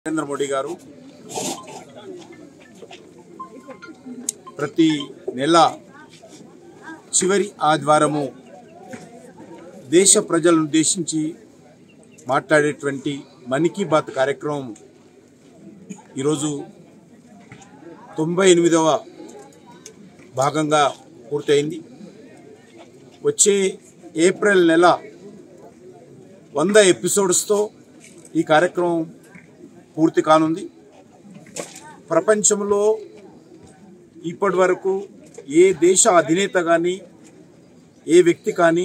నరేంద్ర మోడీ గారు ప్రతి నెల చివరి ఆదివారము దేశ ప్రజలను ఉద్దేశించి మాట్లాడేటువంటి మన్ కీ బాత్ కార్యక్రమం ఈరోజు తొంభై ఎనిమిదవ భాగంగా పూర్తయింది వచ్చే ఏప్రిల్ నెల వంద ఎపిసోడ్స్తో ఈ కార్యక్రమం పూర్తి కానుంది ప్రపంచంలో ఇప్పటి వరకు ఏ దేశ అధినేత కానీ ఏ వ్యక్తి కానీ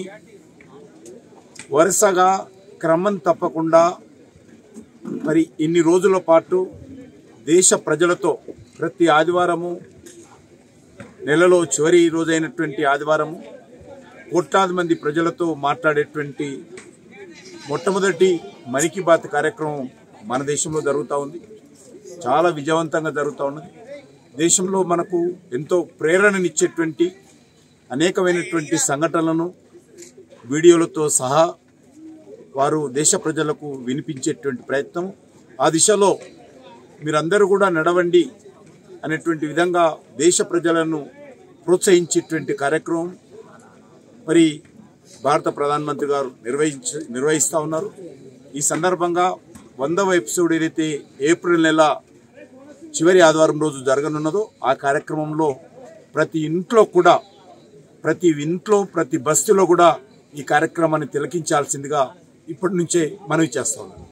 వరుసగా క్రమం తప్పకుండా మరి ఇన్ని రోజుల పాటు దేశ ప్రజలతో ప్రతి ఆదివారము నెలలో చివరి రోజైనటువంటి ఆదివారము కోట్లాది మంది ప్రజలతో మాట్లాడేటువంటి మొట్టమొదటి మన్ కీ బాత్ కార్యక్రమం మన దేశంలో జరుగుతూ ఉంది చాలా విజయవంతంగా జరుగుతూ ఉన్నది దేశంలో మనకు ఎంతో ప్రేరణనిచ్చేటువంటి అనేకమైనటువంటి సంఘటనలను వీడియోలతో సహా వారు దేశ ప్రజలకు వినిపించేటువంటి ప్రయత్నం ఆ దిశలో మీరందరూ కూడా నడవండి అనేటువంటి విధంగా దేశ ప్రజలను ప్రోత్సహించేటువంటి కార్యక్రమం మరి భారత ప్రధానమంత్రి గారు నిర్వహించ నిర్వహిస్తూ ఉన్నారు ఈ సందర్భంగా వందవ ఎపిసోడ్ ఏదైతే ఏప్రిల్ నెల చివరి ఆదివారం రోజు జరగనున్నదో ఆ కార్యక్రమంలో ప్రతి ఇంట్లో కూడా ప్రతి ఇంట్లో ప్రతి బస్తీలో కూడా ఈ కార్యక్రమాన్ని తిలకించాల్సిందిగా ఇప్పటి నుంచే మనవి చేస్తా ఉన్నాను